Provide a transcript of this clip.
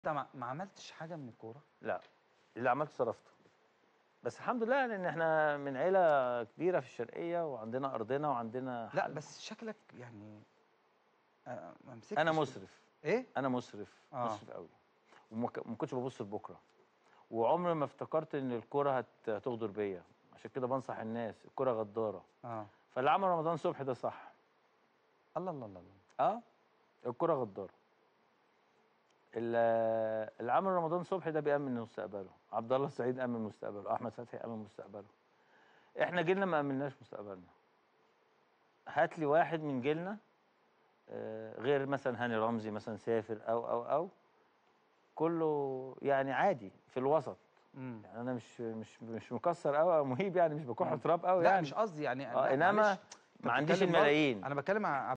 انت ما, ما عملتش حاجه من الكوره لا اللي عملته صرفته بس الحمد لله لان احنا من عيله كبيره في الشرقيه وعندنا ارضنا وعندنا لا حل. بس شكلك يعني آه، ما مسكتش انا مسرف ايه انا مسرف آه. مسرف قوي وما ك- ما كنتش ببص لبكره وعمري ما افتكرت ان الكوره هت- هتغدر بيا عشان كده بنصح الناس الكوره غداره اه فاللي عمل رمضان صبحي ده صح الله الله الله الله اه الكرة غدارة ال- اللي عمل رمضان صبحي ده بيأمن مستقبله عبد الله السعيد أمن مستقبله أحمد فتحي أمن مستقبله احنا جيلنا ما أمناش مستقبلنا هات لي واحد من جيلنا آه، غير مثلا هاني رمزي مثلا سافر أو أو أو كله يعني عادي في الوسط مم. يعني أنا مش مش مش مكسر أوي أو مهيب يعني مش بكح تراب أوي لا يعني مش قصدي يعني آه لا، انما معلش. أنت ما عنديش بتتكلم برضه- الملايين انا بتكلم ع-